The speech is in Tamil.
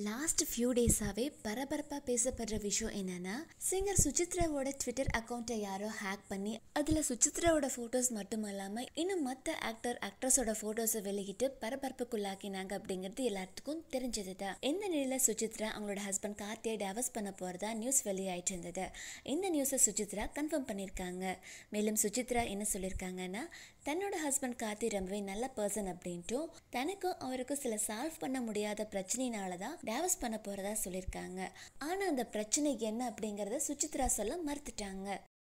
லாஸ்ட் ஃபியூ டேஸாவே பரபரப்பா பேசப்படுற விஷயம் என்னன்னா சிங்கர் சுசித்ராவோட ட்விட்டர் அக்கௌண்ட்டை யாரோ ஹேக் பண்ணி அதுல சுசித்ராவோட போட்டோஸ் மட்டும் இல்லாம இன்னும் மத்த ஆக்டர் ஆக்ட்ரஸோட போட்டோஸை வெளியிட்டு பரபரப்புக்குள்ளாக்கினாங்க அப்படிங்கிறது எல்லாத்துக்கும் தெரிஞ்சது தான் இந்த நிலையில சுசித்ரா அவங்களோட ஹஸ்பண்ட் கார்த்தியை டைவர்ஸ் பண்ண போறதா நியூஸ் வெளியாயிட்டு இருந்தது இந்த நியூஸை சுசித்ரா கன்ஃபார்ம் பண்ணியிருக்காங்க மேலும் சுசித்ரா என்ன சொல்லியிருக்காங்கன்னா தன்னோட ஹஸ்பண்ட் கார்த்தி ரொம்பவே நல்ல பர்சன் அப்படின்ட்டும் தனக்கும் அவருக்கும் சில சால்வ் பண்ண முடியாத பிரச்சனையினால தான் டைவர்ஸ் பண்ண போறதா சொல்லியிருக்காங்க ஆனா அந்த பிரச்சனை என்ன அப்படிங்கறத சுசித்ரா சொல்ல மறுத்துட்டாங்க